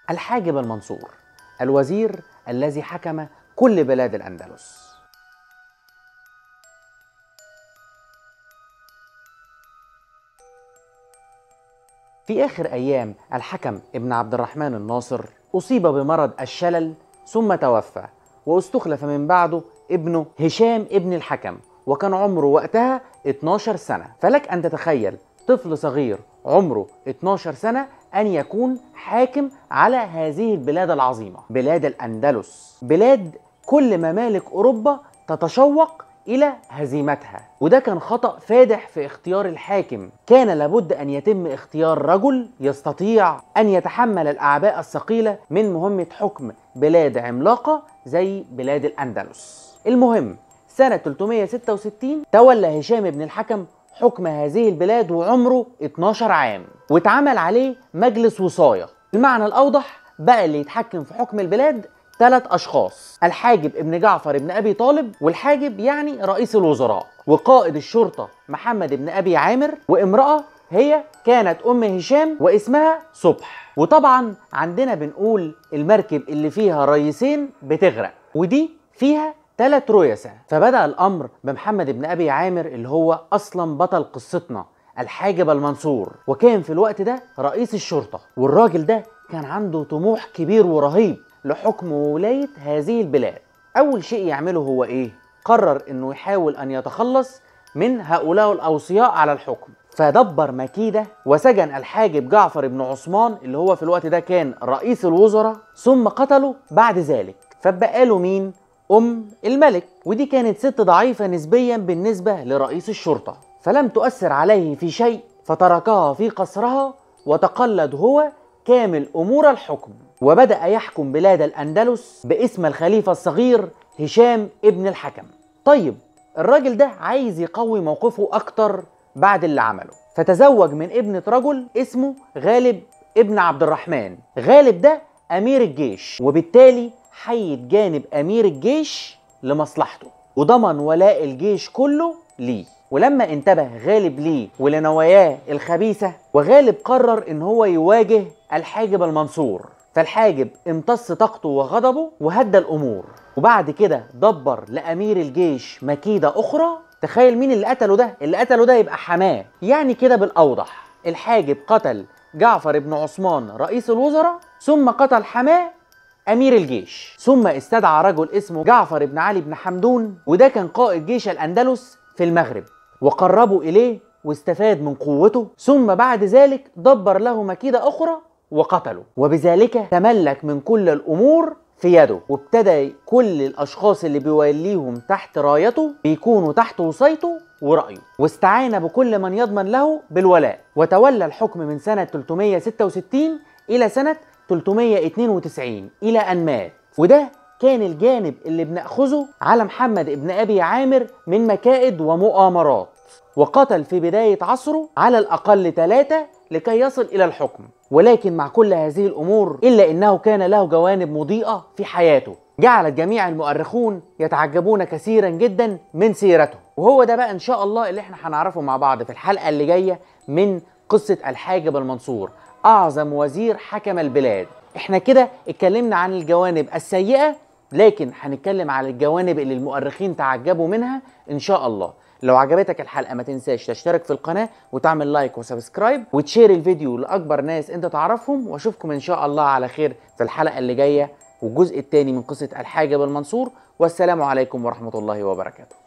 الحاجب المنصور الوزير الذي حكم كل بلاد الأندلس في آخر أيام الحكم ابن عبد الرحمن الناصر أصيب بمرض الشلل ثم توفى واستخلف من بعده ابنه هشام ابن الحكم وكان عمره وقتها 12 سنة فلك أن تتخيل طفل صغير عمره 12 سنة أن يكون حاكم على هذه البلاد العظيمة بلاد الأندلس بلاد كل ممالك أوروبا تتشوق إلى هزيمتها وده كان خطأ فادح في اختيار الحاكم كان لابد أن يتم اختيار رجل يستطيع أن يتحمل الأعباء الثقيلة من مهمة حكم بلاد عملاقة زي بلاد الأندلس المهم سنة 366 تولى هشام بن الحكم حكم هذه البلاد وعمره 12 عام واتعمل عليه مجلس وصاية المعنى الأوضح بقى اللي يتحكم في حكم البلاد ثلاث أشخاص الحاجب ابن جعفر ابن أبي طالب والحاجب يعني رئيس الوزراء وقائد الشرطة محمد ابن أبي عامر وامرأة هي كانت أم هشام واسمها صبح وطبعا عندنا بنقول المركب اللي فيها رئيسين بتغرق ودي فيها ثلاث رؤساء فبدأ الأمر بمحمد بن أبي عامر اللي هو أصلا بطل قصتنا الحاجب المنصور وكان في الوقت ده رئيس الشرطة والراجل ده كان عنده طموح كبير ورهيب لحكم ولاية هذه البلاد أول شيء يعمله هو إيه؟ قرر إنه يحاول أن يتخلص من هؤلاء الأوصياء على الحكم فدبر مكيدة وسجن الحاجب جعفر بن عثمان اللي هو في الوقت ده كان رئيس الوزراء ثم قتله بعد ذلك فبقى له مين؟ أم الملك ودي كانت ست ضعيفة نسبيا بالنسبة لرئيس الشرطة فلم تؤثر عليه في شيء فتركها في قصرها وتقلد هو كامل أمور الحكم وبدأ يحكم بلاد الأندلس باسم الخليفة الصغير هشام ابن الحكم طيب الراجل ده عايز يقوي موقفه أكتر بعد اللي عمله فتزوج من ابنة رجل اسمه غالب ابن عبد الرحمن غالب ده أمير الجيش وبالتالي حيد جانب أمير الجيش لمصلحته وضمن ولاء الجيش كله ليه ولما انتبه غالب ليه ولنواياه الخبيثة وغالب قرر ان هو يواجه الحاجب المنصور فالحاجب امتص طاقته وغضبه وهدى الامور وبعد كده دبر لامير الجيش مكيدة اخرى تخيل مين اللي قتله ده اللي قتله ده يبقى حماه يعني كده بالاوضح الحاجب قتل جعفر بن عثمان رئيس الوزراء ثم قتل حماه امير الجيش ثم استدعى رجل اسمه جعفر بن علي بن حمدون وده كان قائد جيش الاندلس في المغرب وقربوا اليه واستفاد من قوته ثم بعد ذلك دبر له مكيدة أخرى وقتله وبذلك تملك من كل الأمور في يده وابتدى كل الأشخاص اللي بيوليهم تحت رايته بيكونوا تحت وصيته ورأيه واستعان بكل من يضمن له بالولاء وتولى الحكم من سنة 366 إلى سنة 392 إلى أن مات وده كان الجانب اللي بنأخذه على محمد ابن أبي عامر من مكائد ومؤامرات وقتل في بداية عصره على الأقل ثلاثة لكي يصل إلى الحكم ولكن مع كل هذه الأمور إلا أنه كان له جوانب مضيئة في حياته جعلت جميع المؤرخون يتعجبون كثيرا جدا من سيرته وهو ده بقى إن شاء الله اللي احنا هنعرفه مع بعض في الحلقة اللي جاية من قصة الحاجب المنصور أعظم وزير حكم البلاد احنا كده اتكلمنا عن الجوانب السيئة لكن هنتكلم على الجوانب اللي المؤرخين تعجبوا منها ان شاء الله لو عجبتك الحلقه ما تنساش تشترك في القناه وتعمل لايك وسبسكرايب وتشير الفيديو لاكبر ناس انت تعرفهم واشوفكم ان شاء الله على خير في الحلقه اللي جايه والجزء الثاني من قصه الحاجب المنصور والسلام عليكم ورحمه الله وبركاته